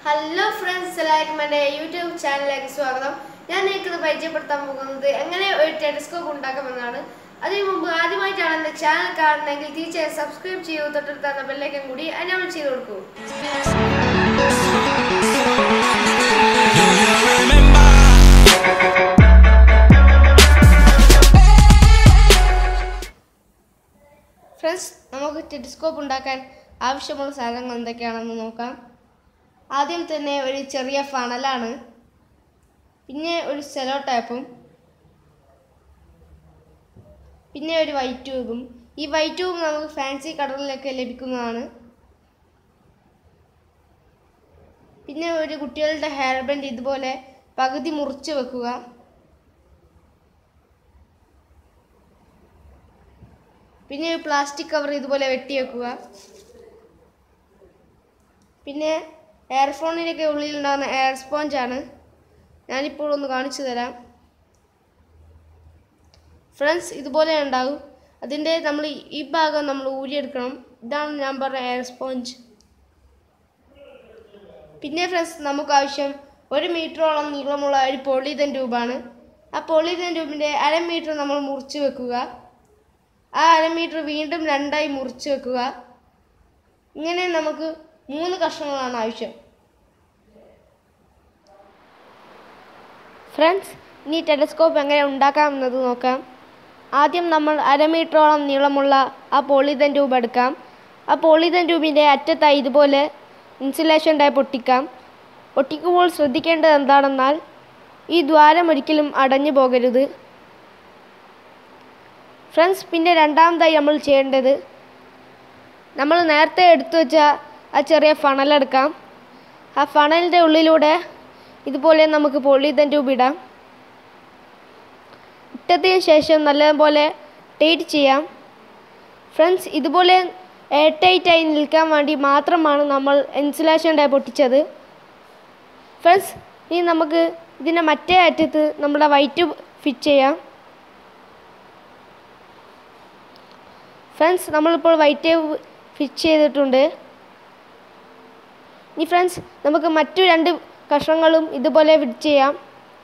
hello friends എല്ലാവർക്കും എൻ്റെ YouTube ചാനലിലേക്ക് സ്വാഗതം ഞാൻ നിങ്ങൾക്കിത് പരിചയപ്പെടുത്താൻ പോകുന്നത് എങ്ങനെ ഒരു ടെലിസ്കോപ്പ് ഉണ്ടാക്കാമെന്നാണ് അതിനു മുമ്പ് ആദ്യമായിട്ടാണ് എൻ്റെ ചാനൽ കാണുന്നതെങ്കിൽ തീർച്ചയായും സബ്സ്ക്രൈബ് ചെയ്യൂ തൊട്ടടുത്ത എന്ന ബെല്ലേക്കും കൂടി അനൗൺ ചെയ്ത് കൊടുക്കൂ ഫ്രണ്ട്സ് നമുക്ക് ടെലിസ്കോപ്പ് ഉണ്ടാക്കാൻ ആവശ്യമുള്ള സാധനങ്ങൾ എന്തൊക്കെയാണെന്ന് നോക്കാം ആദ്യം തന്നെ ഒരു ചെറിയ ഫണലാണ് പിന്നെ ഒരു സെലോ ടാപ്പും പിന്നെ ഒരു വൈറ്റ് ട്യൂബും ഈ വൈറ്റ് ട്യൂബ് നമുക്ക് ഫാൻസി കടകളിലൊക്കെ ലഭിക്കുന്നതാണ് പിന്നെ ഒരു കുട്ടികളുടെ ഹെയർ ബാൻഡ് ഇതുപോലെ പകുതി മുറിച്ച് വെക്കുക പിന്നെ ഒരു പ്ലാസ്റ്റിക് കവർ ഇതുപോലെ വെട്ടി വെക്കുക പിന്നെ എയർഫോണിനൊക്കെ ഉള്ളിലുണ്ടാകുന്ന എയർ സ്പോഞ്ചാണ് ഞാനിപ്പോൾ ഒന്ന് കാണിച്ചു തരാം ഫ്രണ്ട്സ് ഇതുപോലെ ഉണ്ടാകും അതിൻ്റെ നമ്മൾ ഈ ഭാഗം നമ്മൾ ഊരിയെടുക്കണം ഇതാണ് ഞാൻ പറഞ്ഞ എയർ സ്പോഞ്ച് പിന്നെ ഫ്രണ്ട്സ് നമുക്ക് ആവശ്യം ഒരു മീറ്ററോളം നീളമുള്ള ഒരു പോളിതൻ ട്യൂബാണ് ആ പോളിതൻ ട്യൂബിൻ്റെ അര മീറ്റർ നമ്മൾ മുറിച്ച് വെക്കുക ആ അര മീറ്റർ വീണ്ടും രണ്ടായി മുറിച്ച് വെക്കുക ഇങ്ങനെ നമുക്ക് മൂന്ന് കഷ്ണങ്ങളാണ് ആവശ്യം ഫ്രണ്ട്സ് ഇനി ടെലസ്കോപ്പ് എങ്ങനെ ഉണ്ടാക്കാമെന്നത് നോക്കാം ആദ്യം നമ്മൾ അര മീറ്ററോളം നീളമുള്ള ആ പോളിതൻ ട്യൂബ് എടുക്കാം ആ പോളിതൻ ട്യൂബിൻ്റെ അറ്റത്തായി ഇതുപോലെ ഇൻസുലേഷൻ ടൈപ്പ് ഒട്ടിക്കാം ഒട്ടിക്കുമ്പോൾ ശ്രദ്ധിക്കേണ്ടത് എന്താണെന്നാൽ ഈ ദ്വാരം ഒരിക്കലും അടഞ്ഞു പോകരുത് ഫ്രണ്ട്സ് പിന്നെ രണ്ടാമതായി നമ്മൾ ചെയ്യേണ്ടത് നമ്മൾ നേരത്തെ എടുത്തു വെച്ച ആ ചെറിയ ഫണലെടുക്കാം ആ ഫണലിൻ്റെ ഉള്ളിലൂടെ ഇതുപോലെ നമുക്ക് പോളിതൻ ട്യൂബ് ഇടാം ഇട്ടതിന് ശേഷം നല്ലപോലെ ടൈറ്റ് ചെയ്യാം ഫ്രണ്ട്സ് ഇതുപോലെ എയർ ടൈറ്റായി നിൽക്കാൻ വേണ്ടി മാത്രമാണ് നമ്മൾ ഇൻസുലേഷൻ ടൈപ്പ് ഒട്ടിച്ചത് ഫ്രണ്ട്സ് ഇനി നമുക്ക് ഇതിൻ്റെ മറ്റേ അറ്റത്ത് നമ്മുടെ വൈറ്റ് ഫിറ്റ് ചെയ്യാം ഫ്രണ്ട്സ് നമ്മളിപ്പോൾ വൈറ്റ് ഫിറ്റ് ചെയ്തിട്ടുണ്ട് ഇനി ഫ്രണ്ട്സ് നമുക്ക് മറ്റു രണ്ട് കഷ്ണങ്ങളും ഇതുപോലെ ഫിറ്റ് ചെയ്യാം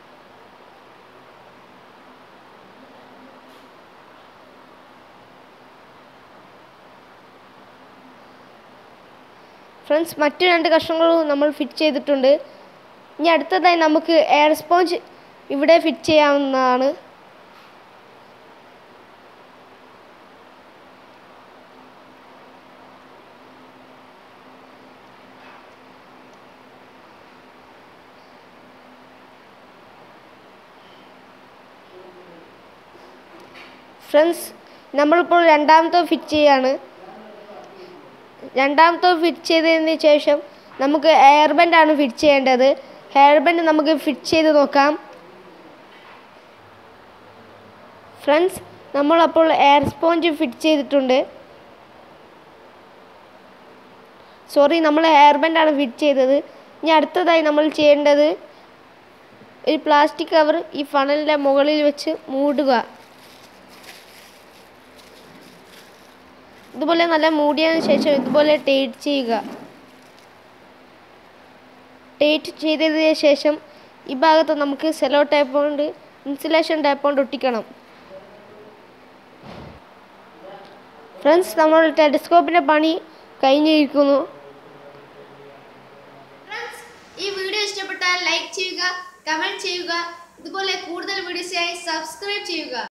ഫ്രണ്ട്സ് മറ്റു രണ്ട് കഷ്ണങ്ങളും നമ്മൾ ഫിറ്റ് ചെയ്തിട്ടുണ്ട് ഇനി അടുത്തതായി നമുക്ക് എയർ സ്പോഞ്ച് ഇവിടെ ഫിറ്റ് ചെയ്യാവുന്നതാണ് ഫ്രണ്ട്സ് നമ്മളിപ്പോൾ രണ്ടാമത്തെ ഫിറ്റ് ചെയ്യാണ് രണ്ടാമത്തെ ഫിറ്റ് ചെയ്തതിന് ശേഷം നമുക്ക് എയർ ബാൻഡാണ് ഫിറ്റ് ചെയ്യേണ്ടത് ഹെയർ ബാൻഡ് നമുക്ക് ഫിറ്റ് ചെയ്ത് നോക്കാം ഫ്രണ്ട്സ് നമ്മളപ്പോൾ എയർ സ്പോഞ്ച് ഫിറ്റ് ചെയ്തിട്ടുണ്ട് സോറി നമ്മൾ ഹെയർ ബാൻഡാണ് ഫിറ്റ് ചെയ്തത് ഇനി അടുത്തതായി നമ്മൾ ചെയ്യേണ്ടത് ഒരു പ്ലാസ്റ്റിക് കവർ ഈ ഫണലിൻ്റെ മുകളിൽ വെച്ച് മൂടുക ഇതുപോലെ നല്ല മൂടിയതിന് ശേഷം ഇതുപോലെ ടൈറ്റ് ചെയ്യുക ടൈറ്റ് ചെയ്തതിന് ശേഷം ഈ ഭാഗത്ത് നമുക്ക് സെലോ ടൈപ്പ് കൊണ്ട് ഇൻസുലേഷൻ ടൈപ്പ് കൊണ്ട് ഒട്ടിക്കണം ഫ്രണ്ട്സ് നമ്മൾ ടെലിസ്കോപ്പിൻ്റെ പണി കഴിഞ്ഞിരിക്കുന്നു ഈ വീഡിയോ ഇഷ്ടപ്പെട്ടാൽ ലൈക്ക് ചെയ്യുക കമൻറ്റ് ചെയ്യുക ഇതുപോലെ കൂടുതൽ വീഡിയോസായി സബ്സ്ക്രൈബ് ചെയ്യുക